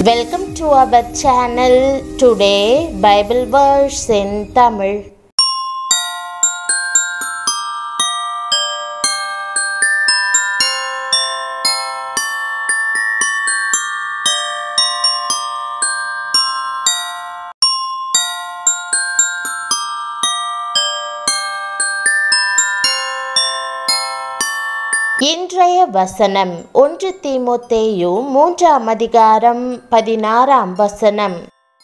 Welcome to our channel. Today, Bible verse in Tamil. இன்றைய வசனம் ஒன்று தீமோத்தேயு மூன்றாம் அதிகாரம் பதினாறாம் வசனம்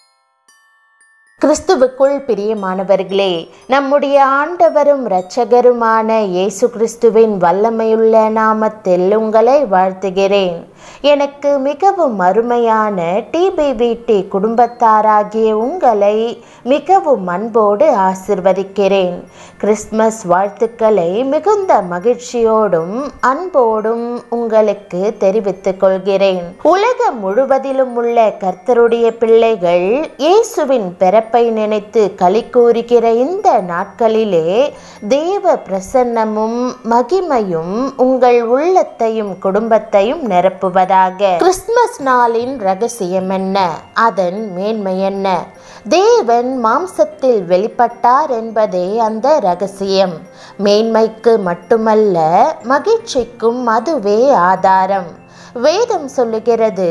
கிறிஸ்துவுக்குள் பிரியமானவர்களே நம்முடைய ஆண்டவரும் இரட்சகருமான இயேசு கிறிஸ்துவின் வல்லமையுள்ள நாமத்தில் உங்களை வாழ்த்துகிறேன் எனக்கு மிகவும் அருமையான டிபிவிடி குடும்பத்தாராகிய உங்களை மிகவும் அன்போடு ஆசிர்வதிக்கிறேன் கிறிஸ்மஸ் வாழ்த்துக்களை மிகுந்த மகிழ்ச்சியோடும் அன்போடும் உங்களுக்கு தெரிவித்துக் கொள்கிறேன் உலகம் முழுவதிலும் உள்ள கர்த்தருடைய பிள்ளைகள் இயேசுவின் பிறப்பை நினைத்து களி கூறுகிற இந்த நாட்களிலே தேவ பிரசன்னமும் மகிமையும் உங்கள் உள்ளத்தையும் குடும்பத்தையும் நிரப்புவதாக கிறிஸ்துமஸ் நாளின் ரகசியம் என்ன அதன் மேன்மை என்ன தேவன் மாம்சத்தில் வெளிப்பட்டார் என்பதே அந்த ரகசியம் மேன்மைக்கு மட்டுமல்ல மகிழ்ச்சிக்கும் அதுவே ஆதாரம் வேதம் சொல்லுகிறது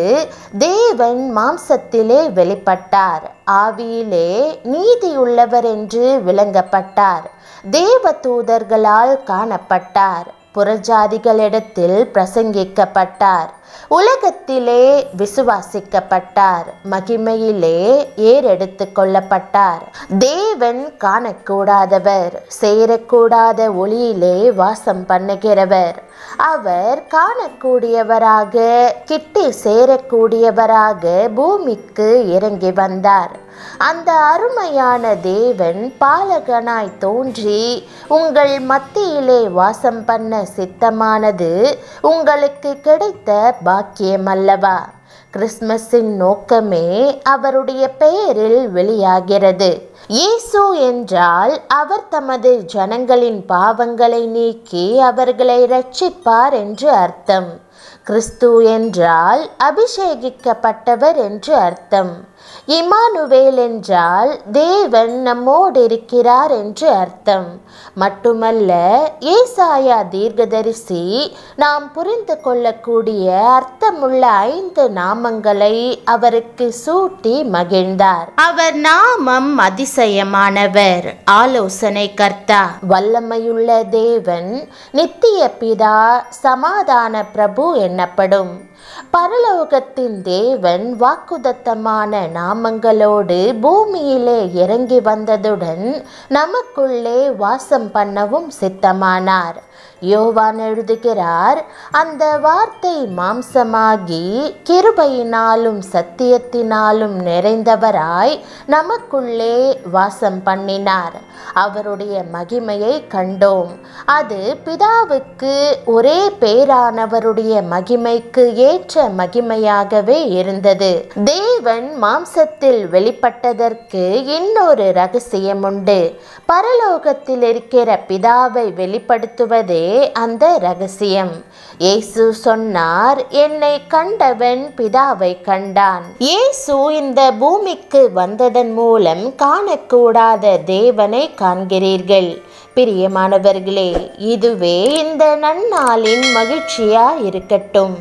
தேவன் மாம்சத்திலே வெளிப்பட்டார் ஆவியிலே நீதியுள்ளவர் என்று விளங்கப்பட்டார் தேவ தூதர்களால் காணப்பட்டார் புறஜாதிகளிடத்தில் பிரசங்கிக்கப்பட்டார் உலகத்திலே விசுவாசிக்கப்பட்டார் மகிமையிலே ஏறெடுத்து கொள்ளப்பட்டார் தேவன் காணக்கூடாதவர் சேரக்கூடாத ஒளியிலே வாசம் பண்ணுகிறவர் அவர் காணக்கூடியவராக கிட்டி சேரக்கூடியவராக பூமிக்கு இறங்கி வந்தார் அந்த அருமையான தேவன் பாலகனாய் தோன்றி உங்கள் மத்தியிலே வாசம் பண்ண சித்தமானது உங்களுக்கு கிடைத்த பாக்கியம் அல்லவா கிறிஸ்மஸின் நோக்கமே அவருடைய பெயரில் வெளியாகிறது இயேசு என்றால் அவர் தமது ஜனங்களின் பாவங்களை நீக்கி அவர்களை ரட்சிப்பார் என்று அர்த்தம் கிறிஸ்து என்றால் அபிஷேகிக்கப்பட்டவர் என்று அர்த்தம் இமானுவேல் என்றால் தேவன் நம்மோடு இருக்கிறார் என்று அர்த்தம் மட்டுமல்ல ஏசாயா தீர்க்கதரிசி நாம் புரிந்து கொள்ளக்கூடிய அர்த்தமுள்ள ஐந்து நாமங்களை அவருக்கு சூட்டி மகிழ்ந்தார் அவர் நாமம் அதிசயமானவர் ஆலோசனை கர்த்தா வல்லமையுள்ள தேவன் நித்திய பிதா சமாதான பிரபு என்னப்படும் பரலோகத்தின் தேவன் வாக்குதத்தமான நாமங்களோடு பூமியிலே இறங்கி வந்ததுடன் நமக்குள்ளே வாசம் பண்ணவும் சித்தமானார் யோவான் எழுதுகிறார் அந்த வார்த்தை மாம்சமாகி கிருபையினாலும் சத்தியத்தினாலும் நிறைந்தவராய் நமக்குள்ளே வாசம் பண்ணினார் அவருடைய மகிமையை கண்டோம் அது பிதாவுக்கு ஒரே பேரானவருடைய மகிமைக்கு ஏற்ற மகிமையாகவே இருந்தது தேவன் மாம்சத்தில் வெளிப்பட்டதற்கு இன்னொரு ரகசியம் உண்டு பரலோகத்தில் இருக்கிற பிதாவை வெளிப்படுத்துவதே அந்த ரகசியம் இயேசு சொன்னார் என்னை கண்டவன் பிதாவை கண்டான் இயேசு இந்த பூமிக்கு வந்ததன் மூலம் காணக்கூடாத தேவனை காண்கிறீர்கள் பிரியமானவர்களே இதுவே இந்த நன்னாளின் மகிழ்ச்சியா இருக்கட்டும்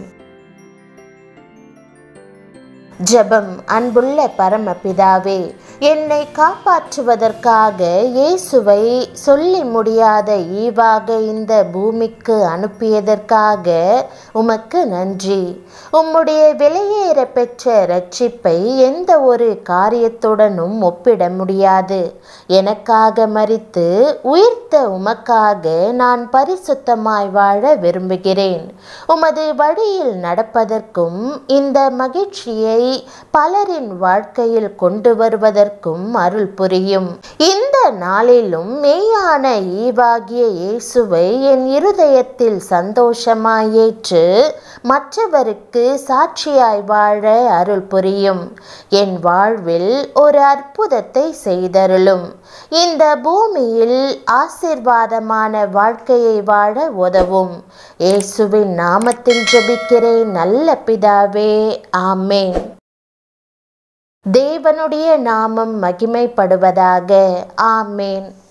ஜெபம் அன்புள்ள பரமபிதாவே என்னை காப்பாற்றுவதற்காக இயேசுவை சொல்லி முடியாத ஈவாக இந்த பூமிக்கு அனுப்பியதற்காக உமக்கு நன்றி உம்முடைய வெளியேற பெற்ற ரட்சிப்பை எந்த ஒரு காரியத்துடனும் ஒப்பிட முடியாது எனக்காக மறித்து உயிர்த்த உமக்காக நான் பரிசுத்தமாய் வாழ விரும்புகிறேன் உமது வழியில் நடப்பதற்கும் இந்த மகிழ்ச்சியை பலரின் வாழ்க்கையில் கொண்டு வருவதற்கும் அருள் புரியும் இந்த நாளிலும் மெய்யான ஈவாகிய இயேசுவை என் இருதயத்தில் சந்தோஷமாய் ஏற்று மற்றவருக்கு சாட்சியாய் வாழ அருள் புரியும் என் வாழ்வில் ஒரு அற்புதத்தை செய்தருளும் இந்த பூமியில் ஆசிர்வாதமான வாழ்க்கையை வாழ உதவும் இயேசுவின் நாமத்தில் ஜெபிக்கிறேன் நல்ல பிதாவே ஆமேன் தேவனுடைய நாமம் மகிமைப்படுவதாக ஆமேன்